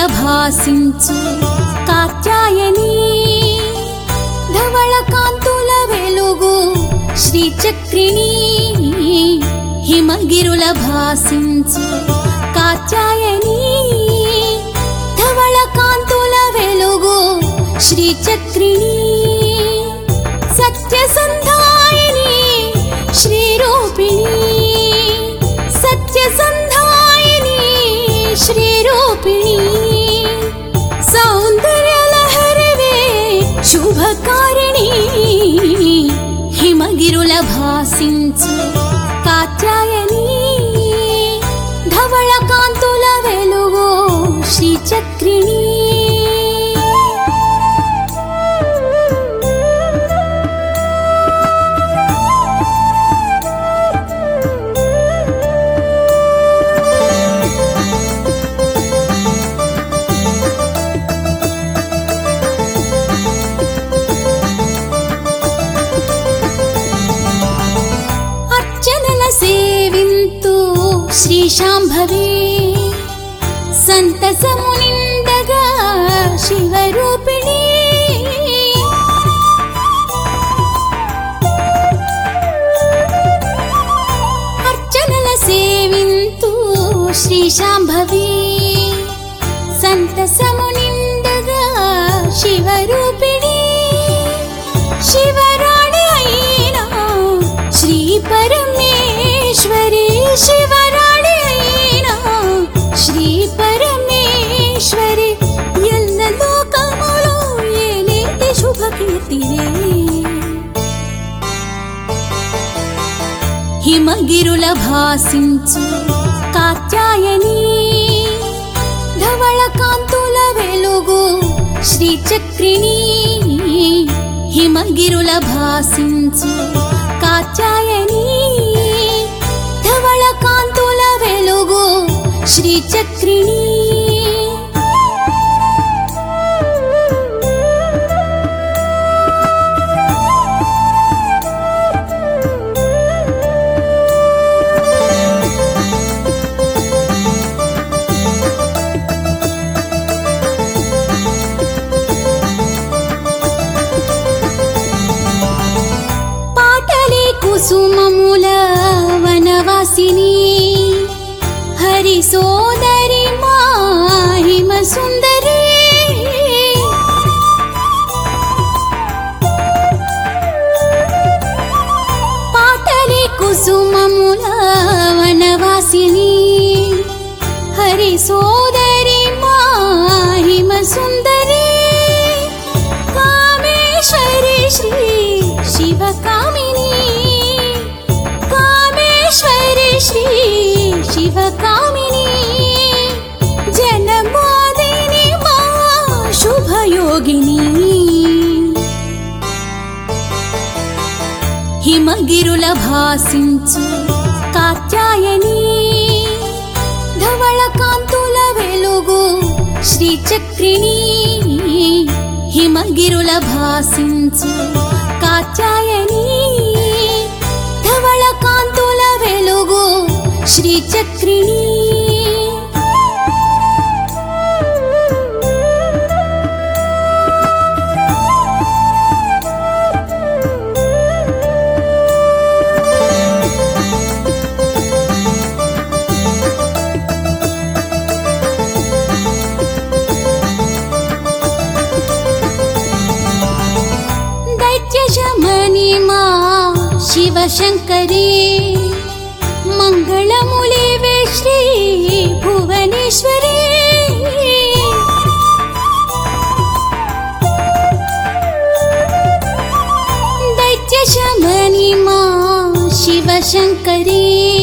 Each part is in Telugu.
భాసించు కాత్యాయని ధవళ కాంతుల వెలుగు శ్రీచక్రిణి హిమగిరుల భాసించు కాత్యాయని ధవళ కాంతుల వెలుగు శ్రీచక్రిణి సత్యసంధాయిని శ్రీరూపిణి సత్యసంధాయిని శ్రీరూపిణి సౌందర్యలహరివే శుభకారిణి హిమగిరుల భాసించు కాత్యాయని ధవళ కాంతుల వెలుగు శ్రీచక్రిణి అర్చనల సేవింతు శ్రీ శాంభవి సంతసము నిండగా శివరూపిణి అర్చనల సేవింతు శ్రీ శాంభవి సంతసము నిండగా శివరూపిణి శివరాణి అయినా శ్రీ పరమేశ్వరి శివరాణి అయినా శ్రీ పరమేశ్వరి ఎల్ల లోకములో ఏలేటి శుభకీర్తినే హిమగిరుల భాసించు కాత్యాయని ధవళ కాంతుల వెలుగు శ్రీచక్రిణి హిమగిరుల భాసించు కాత్యాయని ధవళ కాంతుల వెలుగు శ్రీచక్రిణి పాటలి కుసుమముల వనవాసిని హరి సోదరి మాహిమ సుందరి పాటలి కుసుమముల వనవాసిని హరి సోదరి మాహిమ సుందరి కామేశ్వరి శ్రీ శివకామిని కామేశ్వరి శ్రీ శివకామిని జనమాదిని మా శుభయోగిని హిమగిరుల భాసించు కాత్యాయని ధవళ కాంతుల వెలుగు శ్రీచక్రిణి హిమగిరుల భాసించు కాత్యాయని ధవళ కాంతుల వెలుగు శ్రీచక్రిణి దైత్యశమని మా శివశంకరి మంగళములివే శ్రీ భువనేశ్వరి దైత్యశమని మా శివశంకరి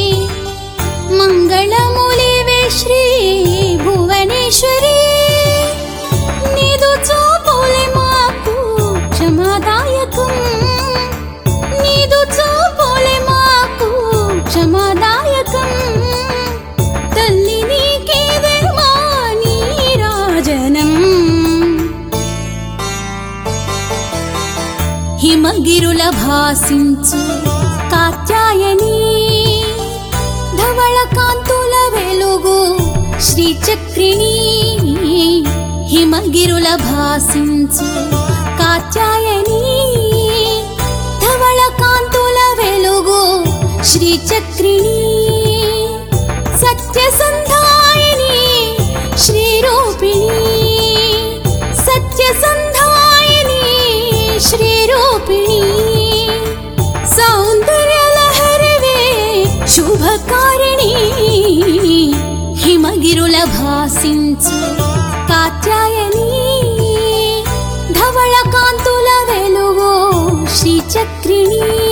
మంగళములివే శ్రీ భువనేశ్వరి నీదు చూపులే మాకు క్షమాదాయకం నీదు చూపులే మాకు క్షమాదాయకం తల్లి నీకేదే మా నీరాజనం హిమగిరుల భాసించు కాత్యాయని ధవళ కాంతుల వెలుగు శ్రీచక్రిణి హిమగిరుల భాసించు కాత్యాయని ధవళ కాంతుల వెలుగు శ్రీచక్రిణి సత్యసంధాయిని శ్రీరూపిణి సత్యసంధాయిని శ్రీరూపిణి సౌందర్యలహరివే శుభకారిణి హిమగిరుల భాసించు కాత్యాయని ధవళ కాంతుల వెలుగు శ్రీచక్రిణి